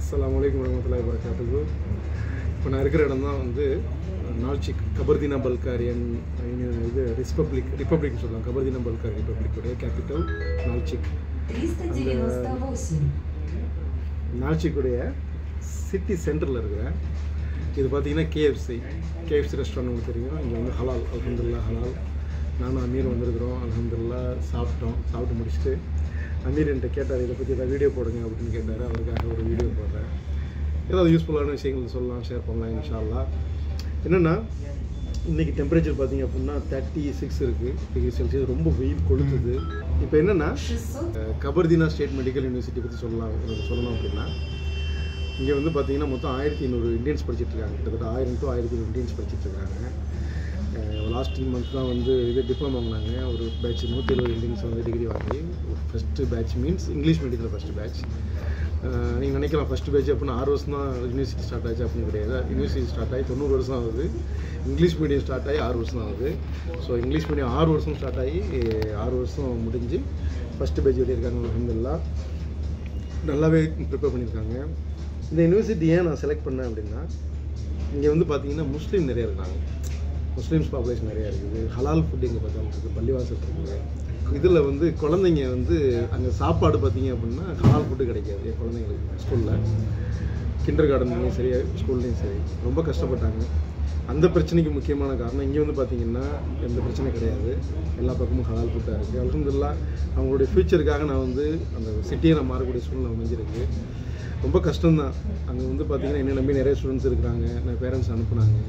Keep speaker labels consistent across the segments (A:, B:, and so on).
A: அஸ்ஸலாமு அலைக்கும் வரமத்துல்லாஹி வரகாத்துக்கு இப்போ நான் இருக்கிற இடம் தான் வந்து நால்ச்சிக் கபர்தீனா பல்காரியன் இது ரிப்பப்ளிக் ரிப்பப்ளிக்னு சொல்லலாம் கபர்தீனா பல்காரி ரிப்பப்ளிக்குடைய கேபிட்டல் நால்ச்சிக்
B: 398.
A: நால்ச்சிக்குடைய சிட்டி சென்டரில் இருக்கிறேன் இது பார்த்தீங்கன்னா கேஎஃப்சி கேஎஃப்சி ரெஸ்டாரண்ட் உங்களுக்கு தெரியும் இங்கே வந்து ஹலால் அல்ஹம்துலில்லாஹ் ஹலால் நானும் அமீர் வந்திருக்கிறோம் அல்ஹம்துலில்லாஹ் சாப்பிட்டோம் சாப்பிட்டு முடிச்சுட்டு அமீர் என்கிட்ட கேட்டார் இதை பற்றி ஏதாவது வீடியோ போடுங்க அப்படின்னு கேட்டார் அவருக்காக ஒரு வீடியோ போடுறேன் ஏதாவது யூஸ்ஃபுல்லான விஷயங்கள் சொல்லலாம் ஷேர் பண்ணலாம் இன்ஷா அல்லாஹ் என்னென்னா இன்றைக்கி டெம்பரேச்சர் பார்த்தீங்க அப்படின்னா தேர்ட்டி சிக்ஸ் இருக்குது டிகிரி செல்சியஸ் ரொம்ப வெயில் கொளுத்துது இப்போ என்னென்னா
B: 600.
A: கபர்தீனா ஸ்டேட் மெடிக்கல் யூனிவர்சிட்டி பற்றி சொல்லலாம் எனக்கு சொல்லணும் அப்படின்னா இங்கே வந்து பார்த்தீங்கன்னா மொத்தம் ஆயிரத்தி ஐநூறு இந்தியன்ஸ் படிச்சுட்டு இருக்காங்க கிட்டத்தட்ட ஆயிரம் டு ஆயிரத்தி ஐநூறு இந்தியன்ஸ் படிச்சுட்டு இருக்காங்க லாஸ்ட் மந்த் தான் வந்து இது டிப்ளமா வாங்கினாங்க ஒரு பேட்ச் நூற்றி எழுபது இந்தியன்ஸ் வந்து டிகிரி வாங்கி ஃபஸ்ட்டு பேட்ச் மீன்ஸ் இங்கிலீஷ் மீடியத்தில் ஃபஸ்ட்டு பேட்ச் நீங்கள் நினைக்கலாம் ஃபஸ்ட்டு பேட்ச் அப்படின்னா ஆறு வருஷம் தான் யூனிவர்சிட்டி ஸ்டார்ட் ஆச்சு அப்படின்னு கிடையாது யூனிவர்சிட்டி ஸ்டார்ட் ஆகி தொண்ணூறு வருஷம் ஆகுது இங்கிலீஷ் மீடியம் ஸ்டார்ட் ஆகி ஆறு வருஷம் ஆகுது ஸோ இங்கிலீஷ் மீடியம் ஆறு வருஷம் ஸ்டார்ட் ஆகி ஆறு வருஷம் முடிஞ்சு ஃபஸ்ட்டு பேட்ச் வெளியிருக்காங்க அலமதுல்லா நல்லாவே ப்ரிப்பேர் பண்ணியிருக்காங்க இந்த யூனிவர்சிட்டி ஏன் நான் செலக்ட் பண்ணேன் அப்படின்னா இங்கே வந்து பார்த்தீங்கன்னா முஸ்லீம் நிறைய இருக்காங்க முஸ்லீம்ஸ் பாப்புலேஷன் நிறையா இருக்குது ஹலால் ஃபுட் இங்கே பார்த்தாலும் இருக்குது பள்ளிவாசல் இருக்குது இதில் வந்து குழந்தைங்க வந்து அங்கே சாப்பாடு பார்த்தீங்க அப்படின்னா ஹலால் ஃபுட்டு கிடைக்காது என் குழந்தைங்களுக்கு ஸ்கூலில் கிண்டர் கார்டன்லையும் சரி ஸ்கூல்லையும் சரி ரொம்ப கஷ்டப்பட்டாங்க அந்த பிரச்சனைக்கு முக்கியமான காரணம் இங்கே வந்து பார்த்தீங்கன்னா எந்த பிரச்சனையும் கிடையாது எல்லா பக்கமும் ஹலால் ஃபுட்டாக இருக்குது அல்ஹம்துலில்லாஹ் அவங்களுடைய ஃப்யூச்சருக்காக நான் வந்து அந்த சிட்டியை நான் மாறக்கூடிய சூழ்நிலை அமைஞ்சிருக்கு ரொம்ப கஷ்டம்தான் அங்கே வந்து பார்த்தீங்கன்னா என்ன நம்பி நிறைய ஸ்டூடெண்ட்ஸ் இருக்கிறாங்க நான் பேரண்ட்ஸ் அனுப்புனாங்க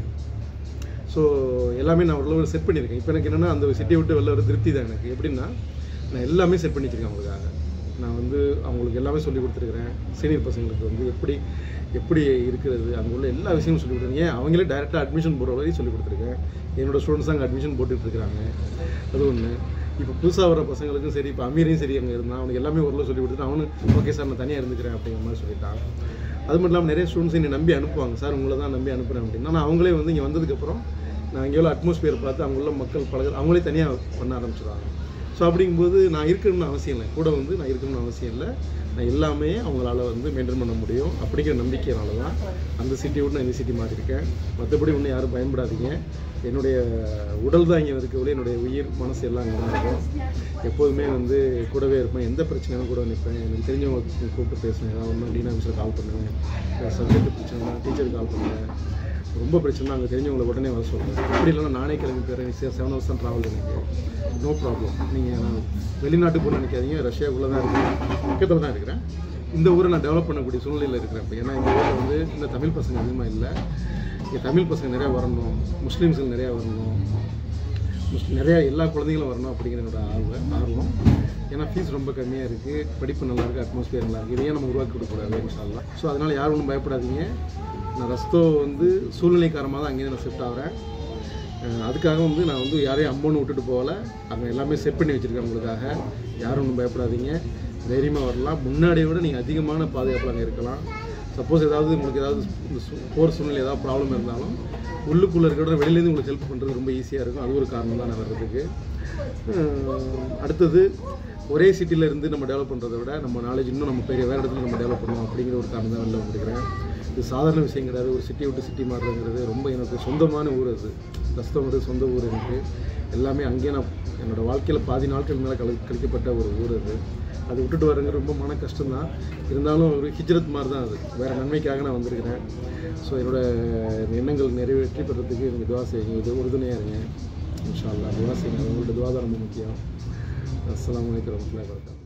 A: ஸோ எல்லாமே நான் ஓரளவு செட் பண்ணியிருக்கேன் இப்போ எனக்கு என்னென்னா அந்த சிட்டியை விட்டு வெளில வர திருப்தி தான் எனக்கு எப்படின்னா நான் எல்லாமே செட் பண்ணி வச்சிருக்கேன் அவங்களுக்காக நான் வந்து அவங்களுக்கு எல்லாமே சொல்லி கொடுத்துருக்குறேன் சீனியர் பசங்களுக்கு வந்து எப்படி எப்படி இருக்கிறது அங்கே உள்ள எல்லா விஷயமும் சொல்லி கொடுத்துருக்கேன் ஏன் அவங்களே டேரெக்டாக அட்மிஷன் போடுற வரையும் சொல்லி கொடுத்துருக்கேன் என்னோடய ஸ்டூடெண்ட்ஸ் அங்கே அட்மிஷன் போட்டுட்டு இருக்கிறாங்க அது ஒன்று இப்போ புதுசாக வர பசங்களுக்கும் சரி இப்போ அமீரையும் சரி அங்கே இருந்தான் அவனுக்கு எல்லாமே ஓரளவு சொல்லி கொடுத்துட்டு அவனு ஓகே சார் நான் தனியாக இருந்துக்கிறேன் அப்படிங்கிற மாதிரி சொல்லிட்டான் அது மட்டும் இல்லாமல் நிறைய ஸ்டூடெண்ட்ஸ் என்னை நம்பி அனுப்புவாங்க சார் உங்களை தான் நம்பி அனுப்புகிறேன் அப்படின்னா நான் அவங்களே வந்து இங்கே வந்ததுக்கப்புறம் நான் இங்கே உள்ள அட்மாஸ்பியர் பார்த்து அங்கே உள்ள மக்கள் பழக அவங்களே தனியாக பண்ண ஆரம்பிச்சிடுவாங்க ஸோ அப்படிங்கும்போது நான் இருக்கணும்னு அவசியம் இல்லை கூட வந்து நான் இருக்கணும்னு அவசியம் இல்லை நான் எல்லாமே அவங்களால வந்து மெயின்டைன் பண்ண முடியும் அப்படிங்கிற நம்பிக்கையினால தான் அந்த சிட்டியை விட்டு நான் இந்த சிட்டி மாற்றிருக்கேன் மற்றபடி ஒன்றும் யாரும் பயன்படாதீங்க என்னுடைய உடல் தான் இங்கே இருக்கவில்லை என்னுடைய உயிர் மனசு எல்லாம் அங்கே தான் இருக்கும் எப்போதுமே வந்து கூடவே இருப்பேன் எந்த பிரச்சனையும் கூட நிற்பேன் எனக்கு தெரிஞ்சவங்க கூப்பிட்டு பேசுவேன் ஏதாவது ஒன்று டீனா மிஸ்டர் கால் பண்ணுவேன் சப்ஜெக்ட் பிரச்சனை டீச்சருக்கு கால் பண்ணுவேன் ரொம்ப பிரச்சனை அங்கே தெரிஞ்சவங்களை உடனே வர சொல்கிறேன் அப்படி இல்லைன்னா நானே கிளம்பி போகிறேன் செவன் ஹவர்ஸ் தான் ட்ராவல் எனக்கு நோ ப்ராப்ளம் நீங்கள் நான் வெளிநாட்டுக்கு போக நினைக்காதீங்க ரஷ்யாவுக்குள்ளே தான் இருக்கிறேன் பக்கத்தில் தான் இருக்கிறேன் இந்த ஊரை நான் டெவலப் பண்ணக்கூடிய சூழ்நிலையில் இருக்கிறேன் இப்போ ஏன்னா இந்த ஊரில் வந்து இந்த தமிழ் பசங்க அதிகமாக இல்லை இங்கே தமிழ் பசங்க நிறையா வரணும் முஸ்லீம்ஸுங்க நிறையா வரணும் முஸ்- நிறையா எல்லா குழந்தைங்களும் வரணும் அப்படிங்கிற என்னோட ஆர்வம் ஆர்வம் ஏன்னா ஃபீஸ் ரொம்ப கம்மியாக இருக்குது படிப்பு நல்லா இருக்குது அட்மாஸ்பியர் நல்லா இருக்குது இதையே நம்ம உருவாக்கி கொடுக்கக்கூடாது இன்ஷால்லா ஸோ அதனால் யாரும் ஒன்றும் பயப்படாதீங்க நான் ரஸ்தோ வந்து சூழ்நிலை காரணமாக தான் அங்கேயே நான் ஷிஃப்ட் ஆகிறேன் அஹ் அதுக்காக வந்து நான் வந்து யாரையும் அம்மன்னு விட்டுட்டு போகல அங்கே எல்லாமே செட் பண்ணி வச்சுருக்கேன் உங்களுக்காக யாரும் ஒன்றும் பயப்படாதீங்க தைரியமாக வரலாம் முன்னாடியை விட நீங்கள் அதிகமான பாதுகாப்பில் அங்கே இருக்கலாம் சப்போஸ் ஏதாவது உங்களுக்கு ஏதாவது இந்த சூ- போர் சூழ்நிலை ஏதாவது ப்ராப்ளம் இருந்தாலும் உள்ளுக்குள்ளே இருக்கிற வெளியிலேருந்து உங்களுக்கு ஹெல்ப் பண்ணுறது ரொம்ப ஈஸியாக இருக்கும் அது ஒரு காரணம் தான் நான் வர்றதுக்கு அஹ் அடுத்தது ஒரே சிட்டில இருந்து நம்ம டெவலப் பண்ணுறதை விட நம்ம நாலேஜ் இன்னும் நம்ம பெரிய வேறு இடத்துல நம்ம டெவலப் பண்ணணும் அப்படிங்கிற ஒரு காரணம் தான் வெளில வந்துருக்கிறேன் இது சாதாரண விஷயம் கிடையாது ஒரு சிட்டி விட்டு சிட்டி மாறுறதுங்கிறது ரொம்ப எனக்கு சொந்தமான ஊர் அது கஷ்டம்ன்றது சொந்த ஊர் எனக்கு எல்லாமே அங்கேயே நான் என்னோடய வாழ்க்கையில் பாதி நாட்கள் மேலே கழி கழிக்கப்பட்ட ஒரு ஊர் அது அது விட்டுட்டு வரங்க ரொம்ப மன கஷ்டம்தான் இருந்தாலும் ஒரு ஹிஜ்ரத் மாதிரி தான் அது வேறு நன்மைக்காக நான் வந்திருக்கிறேன் ஸோ என்னோடய எண்ணங்கள் நிறைவேற்றி பெறத்துக்கு எனக்கு துவா செய்யுங்க இது உறுதுணையாக இருங்க இன்ஷா அல்லாஹ் துவா செய்யுங்க உங்களோட துவா தான் ரொம்ப முக்கியம் அஸ்ஸலாமு அலைக்கும் வரமத்துல்லாஹி வபரகாத்துஹு